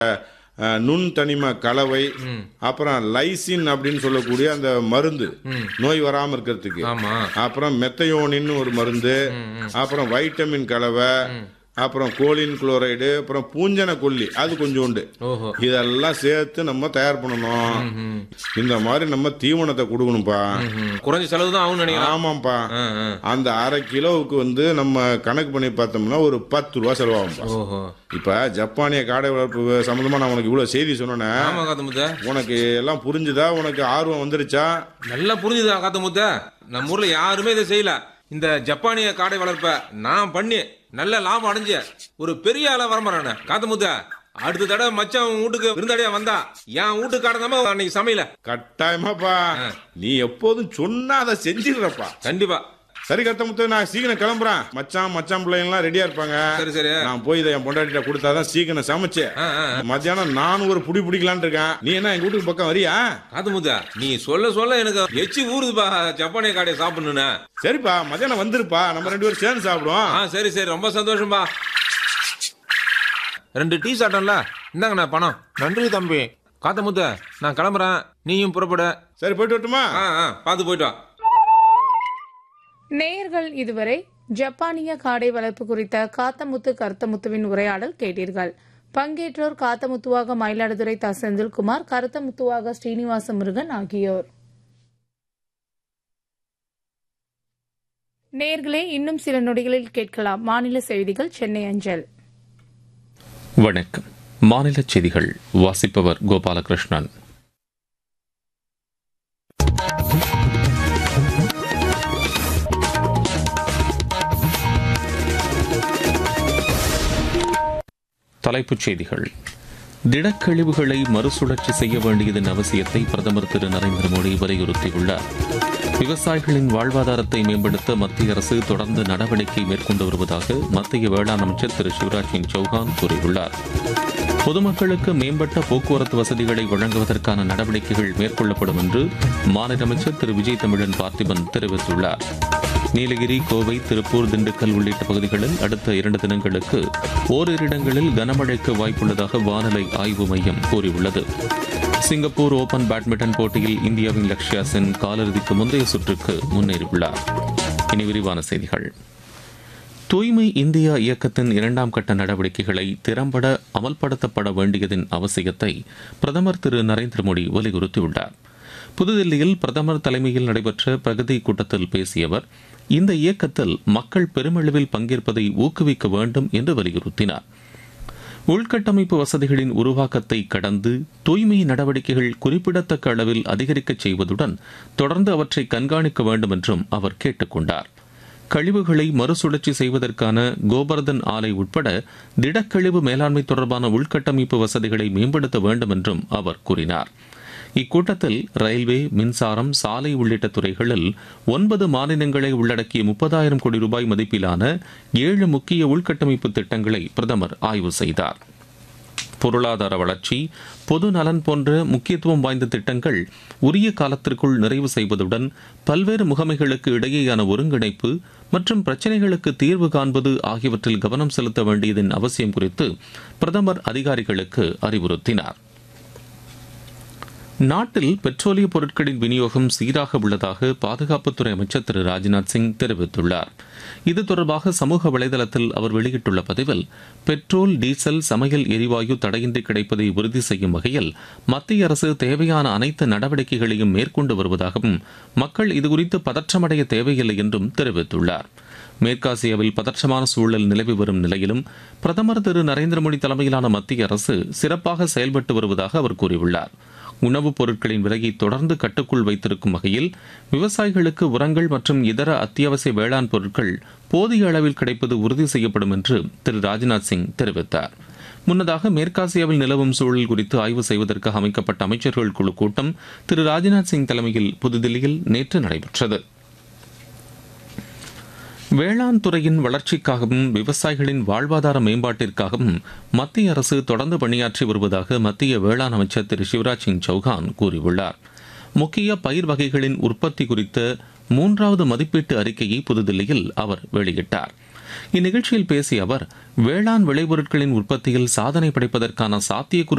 அஹ், நுண் தனிம கலவை அப்புறம் லைசின் அப்படின்னு சொல்லக்கூடிய அந்த மருந்து நோய் வராம இருக்கிறதுக்கு ஆமா அப்புறம் மெத்தையோனின்னு ஒரு மருந்து அப்புறம் வைட்டமின் கலவை அப்புறம் கோலின் குளோரைடு அப்புறம் பூஞ்சன கொல்லி அது கொஞ்சோண்டு ஓஹோ இதெல்லாம் சேர்த்து நம்ம தயார் பண்ணணும் இந்த மாதிரி நம்ம தீவனத்தை கொடுக்கணும்ப்பா ம். குறைஞ்ச செலவு தான் ஆகும்னு நினைக்கிறேன் ஆமாப்பா ஆ, ஆ. அந்த அரை கிலோவுக்கு வந்து நம்ம கணக்கு பண்ணி பார்த்தோம்னா ஒரு பத்து ரூபா செலவாகும்பா ஓஹோ இப்ப ஜப்பானிய காடை வளர்ப்பு சம்பந்தமா நான் உனக்கு இவ்வளவு செய்தி சொன்னேனே ஆமா காத்த முத்த உனக்கு எல்லாம் புரிஞ்சுதா உனக்கு ஆர்வம் வந்துருச்சா நல்லா புரிஞ்சுதா காத்த முத்த நம்ம ஊர்ல யாருமே இதை செய்யல இந்த ஜப்பானிய காடை வளர்ப்ப நான் பண்ணி நல்ல லாபம் அடைஞ்ச ஒரு பெரிய ஆளா வரமாறானே காத்த முத்த அடுத்த தடவை மச்சான் உன் வீட்டுக்கு விருந்தாடியா வந்தா என் வீட்டுக்கு காடதாம அன்னைக்கு சமையல கட்டாயமாப்பா நீ எப்போதும் சொன்னா அதை செஞ்சிடுறப்பா கண்டிப்பா சரி கத்த முத்து நான் சீக்கிரம் கிளம்புறேன் மச்சான் மச்சான் பிள்ளைங்க எல்லாம் ரெடியா இருப்பாங்க சரி சரி நான் போய் இதை என் பொண்டாட்டிட்ட கொடுத்தாதான் சீக்கிரம் சமைச்சு ஆ, ஆ, மத்தியானம் நானும் ஒரு புடி பிடிக்கலான்னு இருக்கேன் நீ என்ன எங்க வீட்டுக்கு பக்கம் வரியா காத்து முத்த நீ சொல்ல சொல்ல எனக்கு எச்சி ஊறுதுப்பா ஜப்பானிய காடையை சாப்பிடணுன்னு சரிப்பா மத்தியானம் வந்துருப்பா நம்ம ரெண்டு பேரும் சேர்ந்து சாப்பிடுவோம் ஆ சரி சரி ரொம்ப சந்தோஷம்பா ரெண்டு டீ சாப்பிட்டோம்ல இந்தாங்கண்ணா பணம் நன்றி தம்பி காத்த முத்த நான் கிளம்புறேன் நீயும் புறப்பட சரி போயிட்டு வரட்டுமா ஆ ஆ பார்த்து போயிட்டு வா நேயர்கள் இதுவரை ஜப்பானிய காடை வளர்ப்பு குறித்த காத்தமுத்து கருத்தமுத்துவின் உரையாடல் கேட்டீர்கள் பங்கேற்றோர் காத்தமுத்துவாக மயிலாடுதுறை த செந்தில்குமார் கருத்தமுத்துவாக ஸ்ரீனிவாச முருகன் ஆகியோர் நேயர்களே இன்னும் சில நொடிகளில் கேட்கலாம் மாநில செய்திகள் சென்னை அஞ்சல் வணக்கம் மாநில செய்திகள் வாசிப்பவர் கோபாலகிருஷ்ணன் தலைப்புச் செய்திகள் திடக்கழிவுகளை மறுசுழற்சி செய்ய வேண்டியதன் அவசியத்தை பிரதமர் திரு நரேந்திர மோடி வலியுறுத்தியுள்ளார் விவசாயிகளின் வாழ்வாதாரத்தை மேம்படுத்த மத்திய அரசு தொடர்ந்து நடவடிக்கை மேற்கொண்டு வருவதாக மத்திய வேளாண் அமைச்சர் திரு சிவராஜ் சிங் சௌஹான் கூறியுள்ளார் பொதுமக்களுக்கு மேம்பட்ட போக்குவரத்து வசதிகளை வழங்குவதற்கான நடவடிக்கைகள் மேற்கொள்ளப்படும் என்று மாநில அமைச்சர் திரு விஜய் தமிழன் பார்த்திபன் தெரிவித்துள்ளார் நீலகிரி கோவை திருப்பூர் திண்டுக்கல் உள்ளிட்ட பகுதிகளில் அடுத்த இரண்டு தினங்களுக்கு ஓரிரு இடங்களில் கனமழைக்கு வாய்ப்புள்ளதாக வானிலை ஆய்வு மையம் கூறியுள்ளது சிங்கப்பூர் ஓபன் பேட்மிண்டன் போட்டியில் இந்தியாவின் லக்ஷ்யா சென் காலிறுதிக்கு முந்தைய சுற்றுக்கு முன்னேறியுள்ளார் இனி விரிவான செய்திகள் தூய்மை இந்தியா இயக்கத்தின் இரண்டாம் கட்ட நடவடிக்கைகளை திறம்பட அமல்படுத்தப்பட வேண்டியதன் அவசியத்தை பிரதமர் திரு நரேந்திர மோடி வலியுறுத்தியுள்ளார் புதுதில்லியில் பிரதமர் தலைமையில் நடைபெற்ற பிரகதி கூட்டத்தில் பேசிய அவர் இந்த இயக்கத்தில் மக்கள் பெருமளவில் பங்கேற்பதை ஊக்குவிக்க வேண்டும் என்று வலியுறுத்தினார் உள்கட்டமைப்பு வசதிகளின் உருவாக்கத்தை கடந்து தூய்மை நடவடிக்கைகள் குறிப்பிடத்தக்க அளவில் அதிகரிக்கச் செய்வதுடன் தொடர்ந்து அவற்றை கண்காணிக்க வேண்டும் என்றும் அவர் கேட்டுக் கொண்டார் கழிவுகளை மறுசுழற்சி செய்வதற்கான கோபர்தன் ஆலை உட்பட திடக்கழிவு மேலாண்மை தொடர்பான உள்கட்டமைப்பு வசதிகளை மேம்படுத்த வேண்டும் என்றும் அவர் கூறினார் இக்கூட்டத்தில் ரயில்வே மின்சாரம் சாலை உள்ளிட்ட துறைகளில் ஒன்பது மாநிலங்களை உள்ளடக்கிய முப்பதாயிரம் கோடி ரூபாய் மதிப்பிலான ஏழு முக்கிய உள்கட்டமைப்பு திட்டங்களை பிரதமர் ஆய்வு செய்தார் பொருளாதார வளர்ச்சி பொது நலன் போன்ற முக்கியத்துவம் வாய்ந்த திட்டங்கள் உரிய காலத்திற்குள் நிறைவு செய்வதுடன் பல்வேறு முகமைகளுக்கு இடையேயான ஒருங்கிணைப்பு மற்றும் பிரச்சினைகளுக்கு தீர்வு காண்பது ஆகியவற்றில் கவனம் செலுத்த வேண்டியதன் அவசியம் குறித்து பிரதமர் அதிகாரிகளுக்கு அறிவுறுத்தினார் நாட்டில் பெட்ரோலிய பொருட்களின் விநியோகம் சீராக உள்ளதாக பாதுகாப்புத்துறை அமைச்சர் திரு ராஜ்நாத் சிங் தெரிவித்துள்ளார் இது தொடர்பாக சமூக வலைதளத்தில் அவர் வெளியிட்டுள்ள பதிவில் பெட்ரோல் டீசல் சமையல் எரிவாயு தடையின்றி கிடைப்பதை உறுதி செய்யும் வகையில் மத்திய அரசு தேவையான அனைத்து நடவடிக்கைகளையும் மேற்கொண்டு வருவதாகவும் மக்கள் இதுகுறித்து பதற்றமடைய தேவையில்லை என்றும் தெரிவித்துள்ளார் மேற்காசியாவில் பதற்றமான சூழல் நிலவி வரும் நிலையிலும் பிரதமர் திரு நரேந்திர மோடி தலைமையிலான மத்திய அரசு சிறப்பாக செயல்பட்டு வருவதாக அவர் கூறியுள்ளார் உணவுப் பொருட்களின் விலையை தொடர்ந்து கட்டுக்குள் வைத்திருக்கும் வகையில் விவசாயிகளுக்கு உரங்கள் மற்றும் இதர அத்தியாவசிய வேளாண் பொருட்கள் போதிய அளவில் கிடைப்பது உறுதி செய்யப்படும் என்று திரு ராஜ்நாத் சிங் தெரிவித்தார் முன்னதாக மேற்காசியாவில் நிலவும் சூழல் குறித்து ஆய்வு செய்வதற்காக அமைக்கப்பட்ட அமைச்சர்கள் குழு கூட்டம் திரு ராஜ்நாத் சிங் தலைமையில் புதுதில்லியில் நேற்று நடைபெற்றது வேளாண் துறையின் வளர்ச்சிக்காகவும் விவசாயிகளின் வாழ்வாதார மேம்பாட்டிற்காகவும் மத்திய அரசு தொடர்ந்து பணியாற்றி வருவதாக மத்திய வேளாண் அமைச்சர் திரு சிவராஜ் சிங் சௌகான் கூறியுள்ளார் முக்கிய பயிர் வகைகளின் உற்பத்தி குறித்த மூன்றாவது மதிப்பீட்டு அறிக்கையை புதுதில்லியில் அவர் வெளியிட்டார் இந்நிகழ்ச்சியில் பேசிய அவர் வேளாண் விளைபொருட்களின் உற்பத்தியில் சாதனை படைப்பதற்கான சாத்தியக்கூறு